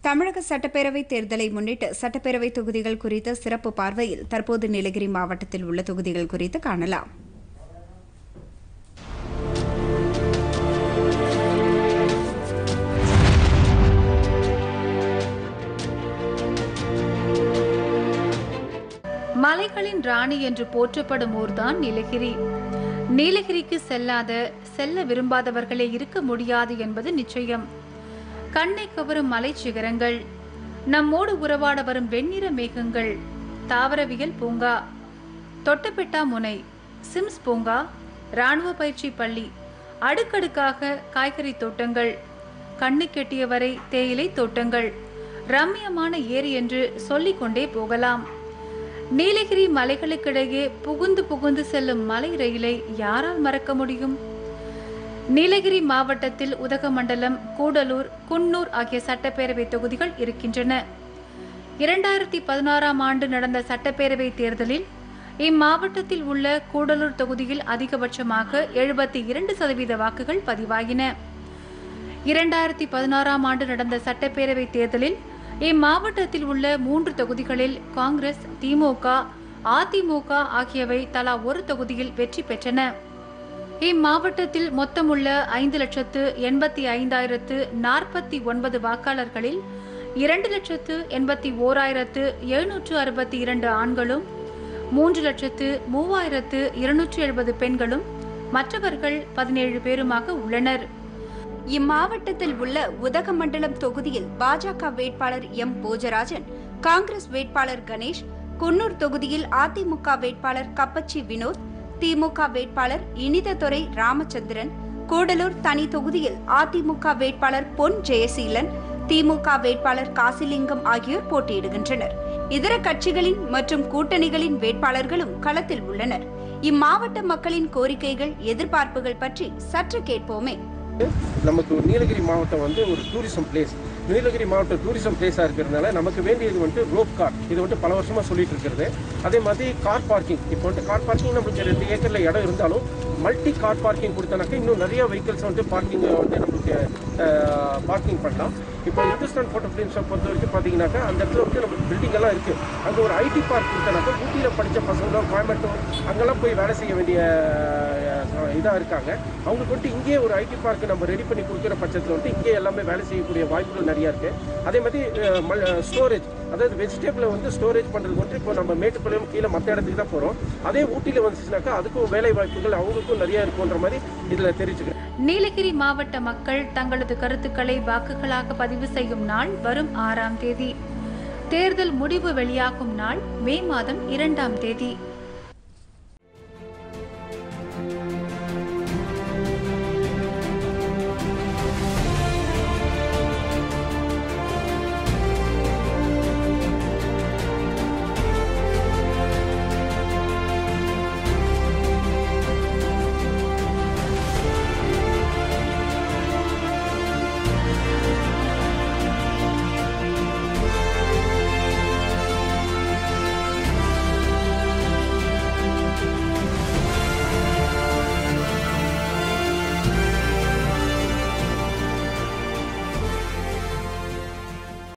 தமிழக சட்டப்பேரவை தேர்தலை முன்னிட்டு சட்டப்பேரவை தொகுதிகள் குறித்த சிறப்பு பார்வையில் தற்போது நீலகிரி மாவட்டத்தில் உள்ள தொகுதிகள் குறித்து காணலாம் மலைகளின் ராணி என்று போற்றப்படும் ஊர்தான் நீலகிரி நீலகிரிக்கு செல்லாத செல்ல விரும்பாதவர்களே இருக்க முடியாது என்பது நிச்சயம் கண்ணை கவரும் மலை சிகரங்கள் நம்மோடு உறவாட வரும் வெண்ணிற மேகங்கள் தாவரவியல் பூங்கா தொட்டபெட்டா முனை சிம்ஸ் பூங்கா ராணுவ பயிற்சி பள்ளி அடுக்கடுக்காக காய்கறி தோட்டங்கள் கண்ணு கெட்டியவரை தேயிலை தோட்டங்கள் ரம்மியமான ஏரி என்று சொல்லிக்கொண்டே போகலாம் நீலகிரி மலைகளுக்கிடையே புகுந்து புகுந்து செல்லும் மலை ரயிலை யாரால் மறக்க முடியும் நீலகிரி மாவட்டத்தில் உதகமண்டலம் கூடலூர் குன்னூர் ஆகிய சட்டப்பேரவை தொகுதிகள் இருக்கின்றன இரண்டாயிரத்தி பதினாறாம் ஆண்டு நடந்த சட்டப்பேரவை தேர்தலில் இம்மாவட்டத்தில் உள்ள கூடலூர் தொகுதியில் அதிகபட்சமாக எழுபத்தி இரண்டு சதவீத வாக்குகள் பதிவாகின இரண்டாயிரத்தி பதினாறாம் ஆண்டு நடந்த சட்டப்பேரவை தேர்தலில் இம்மாவட்டத்தில் உள்ள மூன்று தொகுதிகளில் காங்கிரஸ் திமுக அதிமுக ஆகியவை தலா ஒரு தொகுதியில் வெற்றி பெற்றன இம்மாவட்டத்தில் மொத்தமுள்ள ஐந்து லட்சத்து எண்பத்தி ஐந்தாயிரத்து நாற்பத்தி ஒன்பது வாக்காளர்களில் இரண்டு லட்சத்து எண்பத்தி ஓராயிரத்து எழுநூற்று அறுபத்தி இரண்டு ஆண்களும் மூன்று லட்சத்து மூவாயிரத்து இருநூற்று எழுபது பெண்களும் மற்றவர்கள் பதினேழு பேருமாக உள்ளனர் இம்மாவட்டத்தில் உள்ள உதகமண்டலம் தொகுதியில் பாஜக வேட்பாளர் எம் போஜராஜன் காங்கிரஸ் வேட்பாளர் கணேஷ் குன்னூர் தொகுதியில் அதிமுக வேட்பாளர் கப்பச்சி வினோத் திமுக வேட்பாளர் இனிததுரை ராமச்சந்திரன் கூடலூர் தனி தொகுதியில் அதிமுக வேட்பாளர் பொன் ஜெயசீலன் திமுக வேட்பாளர் காசிலிங்கம் ஆகியோர் போட்டியிடுகின்றனர் இதர கட்சிகளின் மற்றும் கூட்டணிகளின் வேட்பாளர்களும் களத்தில் உள்ளனர் இம்மாவட்ட மக்களின் கோரிக்கைகள் எதிர்பார்ப்புகள் பற்றி சற்று கேட்போமே நமக்கு நீலகிரி மாவட்டம் வந்து ஒரு டூரிசம் பிளேஸ் நீலகிரி மாவட்டம் டூரிசம் பிளேஸாக இருக்கிறதுனால நமக்கு வேண்டியது வந்துட்டு ரோப் கார் இது வந்துட்டு பல வருஷமாக சொல்லிட்டு இருக்கிறது அதே மாதிரி கார் பார்க்கிங் இப்போ வந்துட்டு கார் பார்க்கிங் நம்மளுக்கு ரெண்டு ஏக்கரில் இடம் இருந்தாலும் மல்டி கார் பார்க்கிங் கொடுத்தனாக்கா இன்னும் நிறைய வெஹிக்கிள்ஸ் வந்துட்டு பார்க்கிங் வந்து நம்மளுக்கு பார்க்கிங் பண்ணலாம் இப்போ இந்துஸ்தான் ஃபோட்டோ ஃபிலிம்ஸை பொறுத்த வரைக்கும் பார்த்தீங்கன்னாக்கா அந்த இடத்துல வந்து நமக்கு பில்டிங் எல்லாம் இருக்குது அங்கே ஒரு ஐடி பார்க் கொடுத்தனாக்கா ஊட்டியில் படித்த பசங்க கோயம்புத்தூர் அங்கெல்லாம் போய் வேலை செய்ய வேண்டிய இதாக இருக்காங்க அவங்களுக்கு வந்துட்டு இங்கேயே ஒரு ஐடி பார்க் நம்ம ரெடி பண்ணி கொடுக்குற பட்சத்தில் வந்துட்டு இங்கே எல்லாமே வேலை செய்யக்கூடிய வாய்ப்புகள் நிறையா இருக்குது அதே மாதிரி ஸ்டோரேஜ் அதாவது வெஜிடபிளை வந்து ஸ்டோரேஜ் பண்ணுறது வந்துட்டு இப்போ நம்ம மேட்டுப்பாளையம் கீழே மற்ற இடத்துக்கு தான் போகிறோம் அதே ஊட்டியில் வந்துச்சுனாக்கா அதுக்கும் வேலை வாய்ப்புகள் அவங்களுக்கும் நிறையா இருக்குன்ற மாதிரி இதில் தெரிஞ்சுக்கிறேன் நீலகிரி மாவட்ட மக்கள் தங்களது கருத்துக்களை வாக்குகளாக பதிவு செய்யும் நாள் வரும் ஆறாம் தேதி தேர்தல் முடிவு வெளியாகும் நாள் மே மாதம் இரண்டாம் தேதி